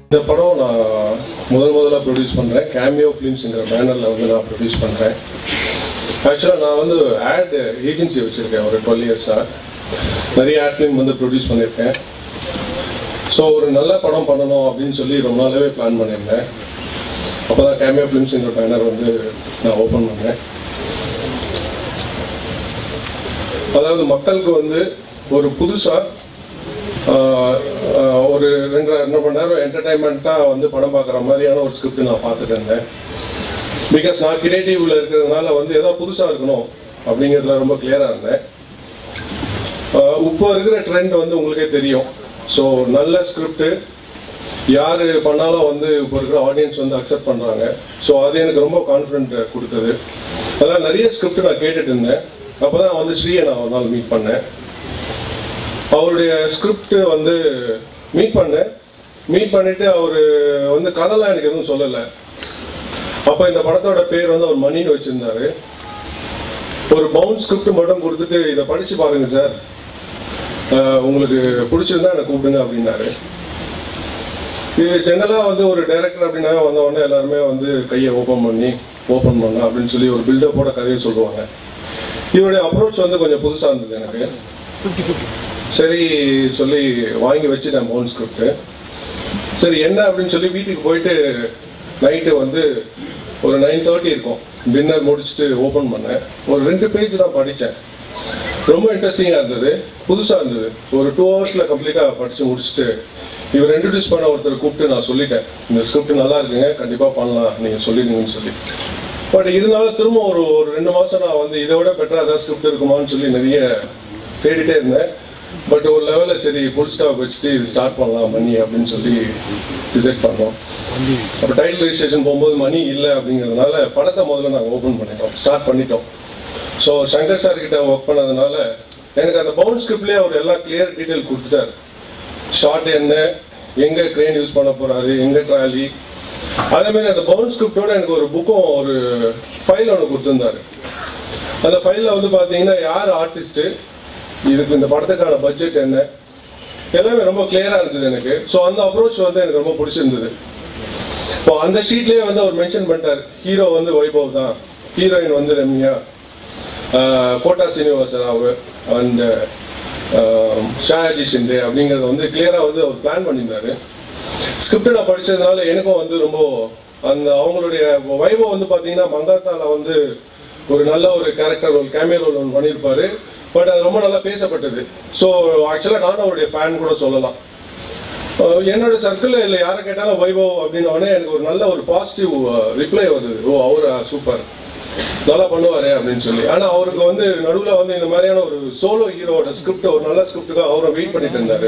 இந்த படம் நான் முதல் முதல்ல ப்ரொடியூஸ் பண்ணுறேன் கேமியோ ஃபிலிம்ஸுங்கிற பேனரில் வந்து நான் ப்ரொடியூஸ் பண்ணுறேன் ஆக்சுவலாக நான் வந்து ஆட் ஏஜென்சி வச்சுருக்கேன் ஒரு டுவெல் இயர்ஸாக நிறைய ஆட் ஃபிலிம் வந்து ப்ரொடியூஸ் பண்ணியிருக்கேன் ஸோ ஒரு நல்ல படம் பண்ணணும் அப்படின்னு சொல்லி ரொம்ப நாளாவே பிளான் பண்ணியிருந்தேன் அப்போ தான் கேமியோ ஃபிலிம்ஸுங்கிற பேனர் வந்து நான் ஓப்பன் பண்ணேன் அதாவது மக்களுக்கு வந்து ஒரு புதுசாக ஒரு ரெண்டு ரெண்டு மணி நேரம் என்டர்டைன்மெண்ட்டாக வந்து படம் பார்க்குற மாதிரியான ஒரு ஸ்கிரிப்ட் நான் பார்த்துட்டு இருந்தேன் பிகாஸ் நான் கிரியேட்டிவ்ல இருக்கிறதுனால வந்து ஏதோ புதுசாக இருக்கணும் அப்படிங்கிறதுல ரொம்ப கிளியராக இருந்தேன் ஆஹ் இப்போ இருக்கிற ட்ரெண்ட் வந்து உங்களுக்கே தெரியும் ஸோ நல்ல ஸ்கிரிப்ட் யார் பண்ணாலும் வந்து இப்போ இருக்கிற ஆடியன்ஸ் வந்து அக்செப்ட் பண்ணுறாங்க ஸோ அது எனக்கு ரொம்ப கான்ஃபிடென்ட் கொடுத்தது அதெல்லாம் நிறைய ஸ்கிரிப்ட் நான் கேட்டுட்டு இருந்தேன் அப்போ தான் வந்து ஸ்ரீயை நான் ஒரு நாள் மீட் பண்ணேன் அவருடைய ஸ்கிரிப்ட் வந்து மீட் பண்ணேன் மீட் பண்ணிட்டு அவர் வந்து கதைலாம் எனக்கு எதுவும் சொல்லலை அப்போ இந்த படத்தோட பேர் வந்து அவர் மணின்னு வச்சிருந்தாரு ஒரு பவுண்ட் ஸ்கிரிப்ட் மட்டும் கொடுத்துட்டு இதை படிச்சு பாருங்க சார் அஹ் உங்களுக்கு பிடிச்சிருந்தா என்னை கூப்பிடுங்க அப்படின்னாரு இது ஜெனரலாக வந்து ஒரு டைரக்டர் அப்படின்னா வந்த உடனே எல்லாருமே வந்து கையை ஓப்பன் பண்ணி ஓப்பன் பண்ணலாம் அப்படின்னு சொல்லி ஒரு பில்டப்போட கதையை சொல்லுவாங்க இவருடைய அப்ரோச் வந்து கொஞ்சம் புதுசாக இருந்தது எனக்கு சரி சொல்லி வாங்கி வச்சுட்டேன் பவுன் ஸ்கிரிப்ட் சரி என்ன அப்படின்னு சொல்லி வீட்டுக்கு போயிட்டு நைட்டு வந்து ஒரு நைன் தேர்ட்டி இருக்கும் டின்னர் முடிச்சுட்டு ஓப்பன் பண்ணேன் ஒரு ரெண்டு பேஜ் தான் படித்தேன் ரொம்ப இன்ட்ரெஸ்டிங்காக இருந்தது புதுசாக இருந்தது ஒரு டூ ஹவர்ஸில் கம்ப்ளீட்டாக படித்து முடிச்சுட்டு இவர் இன்ட்ரடியூஸ் பண்ண ஒருத்தர் கூப்பிட்டு நான் சொல்லிட்டேன் இந்த ஸ்கிரிப்ட் நல்லா இருக்குங்க கண்டிப்பாக பண்ணலாம் நீங்கள் சொல்லிடுங்கன்னு சொல்லி பட் இருந்தாலும் திரும்ப ஒரு ஒரு ரெண்டு மாதம் நான் வந்து இதை விட பெட்டராக ஏதாவது ஸ்கிரிப்ட் இருக்குமான்னு சொல்லி நிறைய தேடிட்டே இருந்தேன் பட் ஒரு லெவலில் சரி ஃபுல் ஸ்டாப் வச்சுட்டு இது ஸ்டார்ட் பண்ணலாம் மணி அப்படின்னு சொல்லி டிசைட் பண்ணோம் அப்போ டைட்டில் ரெஜிஸ்ட்ரேஷன் போகும்போது மணி இல்லை அப்படிங்கிறதுனால படத்தை முதல்ல நாங்கள் ஓப்பன் பண்ணிட்டோம் ஸ்டார்ட் பண்ணிட்டோம் ஸோ சங்கர் சார் கிட்ட ஒர்க் பண்ணதுனால எனக்கு அந்த பவுண்ட் ஸ்கிரிப்ட்லேயே அவர் எல்லா கிளியர் டீட்டெயில் கொடுத்துட்டாரு ஷார்ட் என்ன எங்கே க்ரெயின் யூஸ் பண்ண போறாரு எங்கே ட்ராலி அதே மாதிரி அந்த பவுண்ட் ஸ்கிரிப்டோட எனக்கு ஒரு புக்கும் ஒரு ஃபைல் ஒன்று கொடுத்துருந்தாரு அந்த ஃபைலில் வந்து பார்த்தீங்கன்னா யார் ஆர்டிஸ்ட்டு இதுக்கு இந்த படத்துக்கான பட்ஜெட் என்ன எல்லாமே ரொம்ப கிளியராக இருந்தது எனக்கு ஸோ அந்த அப்ரோச் வந்து எனக்கு ரொம்ப பிடிச்சிருந்தது இப்போ அந்த ஷீட்லேயே வந்து அவர் மென்ஷன் பண்ணிட்டார் ஹீரோ வந்து வைபவ் தான் ஹீரோயின் வந்து ரம்யா ஆஹ் கோட்டா சீனிவாச ராவ் அண்ட் ஷாயாஜி ஷிண்டே அப்படிங்கிறத வந்து கிளியராக வந்து அவர் பிளான் பண்ணியிருந்தாரு ஸ்கிரிப்ட் நான் படிச்சதுனால எனக்கும் வந்து ரொம்ப அந்த அவங்களுடைய வைபவ் வந்து பார்த்தீங்கன்னா மங்காத்தால வந்து ஒரு நல்ல ஒரு கேரக்டர் ரோல் கேமியோ ரோல் ஒன்று பண்ணியிருப்பாரு பட் அது ரொம்ப நல்லா பேசப்பட்டது ஸோ ஆக்சுவலாக நானும் அவருடைய ஃபேன் கூட சொல்லலாம் அஹ் என்னோட சர்க்கிளில் இல்லை யாரை கேட்டாலும் வைபவ் அப்படின்ன உடனே எனக்கு ஒரு நல்ல ஒரு பாசிட்டிவ் ரிப்ளை வந்தது ஓ அவரா சூப்பர் நல்லா பண்ணுவாரு அப்படின்னு சொல்லி ஆனா அவருக்கு வந்து நடுவுல வந்து இந்த மாதிரியான ஒரு சோலோ ஹீரோட ஸ்கிரிப்ட் ஒரு நல்ல ஸ்கிரிப்டுக்காக அவரை வெயிட் பண்ணிட்டு இருந்தாரு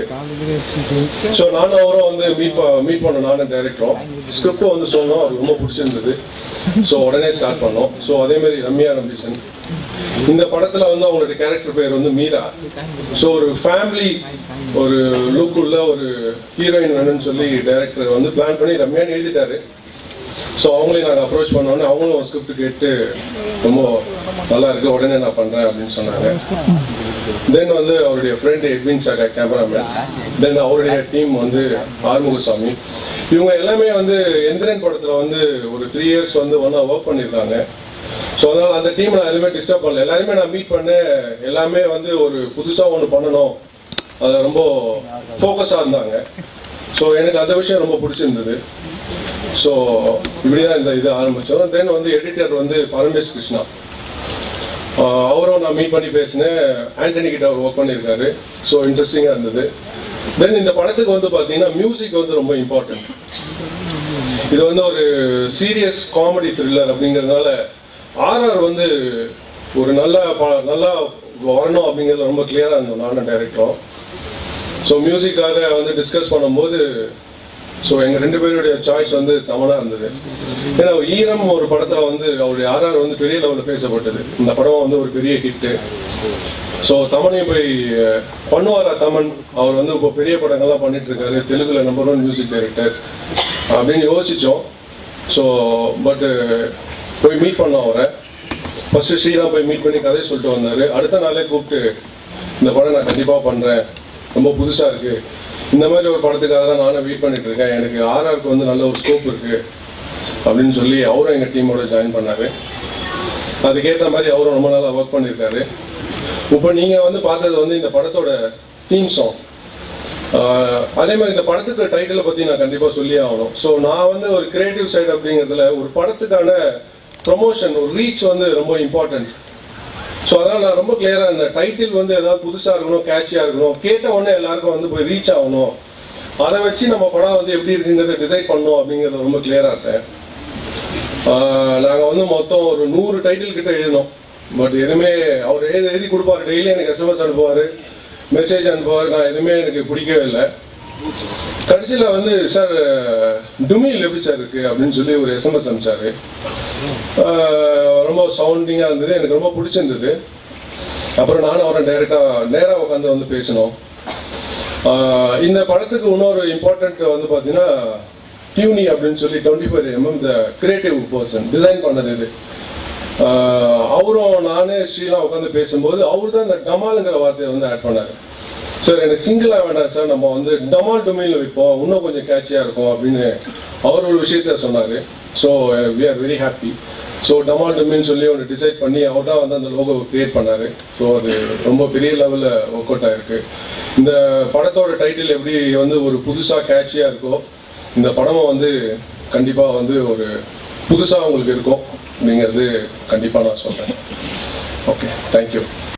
ஸோ நானும் அவரும் வந்து மீட் மீட் பண்ணோம் நானும் டைரக்டரும் ஸ்கிரிப்டும் வந்து சொன்னோம் அவருக்கு ரொம்ப பிடிச்சிருந்தது ஸோ உடனே ஸ்டார்ட் பண்ணோம் ஸோ அதே மாதிரி ரம்யா நம்பிசன் இந்த படத்துல வந்து அவங்களுடைய கேரக்டர் பேர் வந்து மீரா ஸோ ஒரு ஃபேமிலி ஒரு லுக் உள்ள ஒரு ஹீரோயின் வேணும்னு சொல்லி டைரக்டர் வந்து பிளான் பண்ணி ரம்யான்னு எழுதிட்டாரு ஸோ அவங்களையும் நாங்கள் அப்ரோச் பண்ணோன்னே அவங்களும் ஒரு ஸ்கிரிப்ட் கேட்டு ரொம்ப நல்லா இருக்கு உடனே நான் பண்றேன் அப்படின்னு சொன்னாங்க தென் வந்து அவருடைய friend Edwin Sakay cameraman then அவருடைய டீம் வந்து ஆறுமுகசாமி இவங்க எல்லாமே வந்து எந்திரன் படத்துல வந்து ஒரு த்ரீ இயர்ஸ் வந்து ஒன்றா ஒர்க் பண்ணியிருக்காங்க ஸோ அதனால அந்த டீம் நான் எதுவுமே டிஸ்டர்ப் பண்ணல எல்லாருமே நான் மீட் பண்ணேன் எல்லாமே வந்து ஒரு புதுசாக ஒன்று பண்ணணும் அதில் ரொம்ப ஃபோக்கஸாக இருந்தாங்க ஸோ எனக்கு அந்த விஷயம் ரொம்ப பிடிச்சிருந்தது ஸோ இப்படிதான் இந்த இது ஆரம்பித்தோம் தென் வந்து எடிட்டர் வந்து பரமேஷ் கிருஷ்ணா ஆஹ் அவரும் நான் மீட் பண்ணி பேசினேன் ஆண்டனி கிட்ட அவர் ஒர்க் பண்ணியிருக்காரு ஸோ இன்ட்ரெஸ்டிங்காக இருந்தது தென் இந்த படத்துக்கு வந்து பார்த்தீங்கன்னா மியூசிக் வந்து ரொம்ப இம்பார்ட்டன்ட் இது வந்து ஒரு சீரியஸ் காமெடி த்ரில்லர் அப்படிங்கிறதுனால ஆர்ஆர் வந்து ஒரு நல்ல ப- நல்லா வரணும் அப்படிங்கிறது ரொம்ப கிளியராக இருந்தோம் நானும் டைரக்டரும் ஸோ மியூசிக்காக வந்து டிஸ்கஸ் பண்ணும்போது ஸோ எங்கள் ரெண்டு பேருடைய சாய்ஸ் வந்து தமனா இருந்தது ஏன்னா ஈரம் ஒரு படத்தில் வந்து அவருடைய ஆர்ஆர் வந்து பெரிய லெவலில் பேசப்பட்டது இந்த படம் வந்து ஒரு பெரிய ஹிட்டு ஸோ தமனையும் போய் அஹ், பண்ணுவாரா தமன் அவர் வந்து இப்போ பெரிய படங்கள்லாம் பண்ணிட்டு இருக்காரு தெலுங்குல நம்பர் ஒன் மியூசிக் டைரக்டர் அப்படின்னு யோசிச்சோம் ஸோ பட்டு போய் மீட் பண்ணோம் அவரை ஃபர்ஸ்ட் ஸ்ரீ தான் போய் மீட் பண்ணி கதையை சொல்லிட்டு வந்தாரு அடுத்த நாளே கூப்பிட்டு இந்த படம் நான் கண்டிப்பாக பண்ணுறேன் ரொம்ப புதுசாக இருக்கு இந்த மாதிரி ஒரு படத்துக்காக தான் நானும் வெயிட் பண்ணிட்டு இருக்கேன் எனக்கு ஆர்ஆருக்கு வந்து நல்ல ஒரு ஸ்கோப் இருக்கு அப்படின்னு சொல்லி அவரும் எங்கள் டீமோட ஜாயின் பண்ணாரு அதுக்கேற்ற மாதிரி அவரும் ரொம்ப நாளாக ஒர்க் பண்ணியிருக்காரு இப்போ நீங்கள் வந்து பார்த்தது வந்து இந்த படத்தோட தீம் சாங் அதே மாதிரி இந்த படத்துக்கு டைட்டிலை பற்றி நான் கண்டிப்பாக சொல்லி ஆகணும் ஸோ நான் வந்து ஒரு கிரியேட்டிவ் சைடு அப்படிங்கிறதுல ஒரு படத்துக்கான ப்ரொமோஷன் ஒரு ரீச் வந்து ரொம்ப இம்பார்ட்டன்ட் ஸோ அதனால் நான் ரொம்ப கிளியராக இந்த டைட்டில் வந்து ஏதாவது புதுசாக இருக்கணும் கேட்சியாக இருக்கணும் கேட்ட உடனே எல்லாருக்கும் வந்து போய் ரீச் ஆகணும் அதை வச்சு நம்ம படம் வந்து எப்படி இருக்குங்கிறத டிசைட் பண்ணணும் அப்படிங்கிறத ரொம்ப கிளியராக இருந்தேன் நாங்கள் வந்து மொத்தம் ஒரு நூறு டைட்டில் கிட்ட எழுதினோம் பட் எதுவுமே அவர் எழுதி எழுதி கொடுப்பாரு டெய்லி எனக்கு எஸ்எம்எஸ் அனுப்புவார் மெசேஜ் அனுப்புவார் நான் எதுவுமே எனக்கு பிடிக்கவே இல்லை கடைசியில் வந்து சார் டுமில் எப்படி சார் இருக்கு அப்படின்னு சொல்லி ஒரு எஸ்எம்எஸ் அனுப்பிச்சாரு ஆஹ் ரொம்ப சவுண்டிங்காக இருந்தது எனக்கு ரொம்ப பிடிச்சிருந்தது அப்புறம் நானும் அவரை டைரெக்டாக நேராக உட்காந்து வந்து பேசினோம் ஆஹ் இந்த படத்துக்கு இன்னொரு இம்பார்ட்டன்ட் வந்து பார்த்தீங்கன்னா டியூனி அப்படின்னு சொல்லி twenty five MM the creative person design பண்ணது இது ஆஹ் அவரும் நானே ஸ்ரீலாம் உட்காந்து பேசும்போது அவர் தான் இந்த டமாலுங்கிற வார்த்தையை வந்து ஆட் பண்ணாரு சார் எனக்கு சிங்கிளாக வேண்டாம் சார் நம்ம வந்து டமால் டொமைனில் வைப்போம் இன்னும் கொஞ்சம் கேட்சியாக இருக்கும் அப்படின்னு அவர் ஒரு விஷயத்த சொன்னார் so we are very happy so டமால் டொமைன் சொல்லி ஒன்று டிசைட் பண்ணி அவர் தான் வந்து அந்த லோகோவை கிரியேட் பண்ணார் ஸோ அது ரொம்ப பெரிய லெவலில் ஒர்க் அவுட் ஆயிருக்கு இந்த படத்தோட டைட்டில் எப்படி வந்து ஒரு புதுசாக கேட்சியாக இருக்கோ இந்த படமும் வந்து கண்டிப்பாக வந்து ஒரு புதுசாக உங்களுக்கு இருக்கும் அப்படிங்கிறது கண்டிப்பாக நான் சொல்கிறேன் ஓகே தேங்க்யூ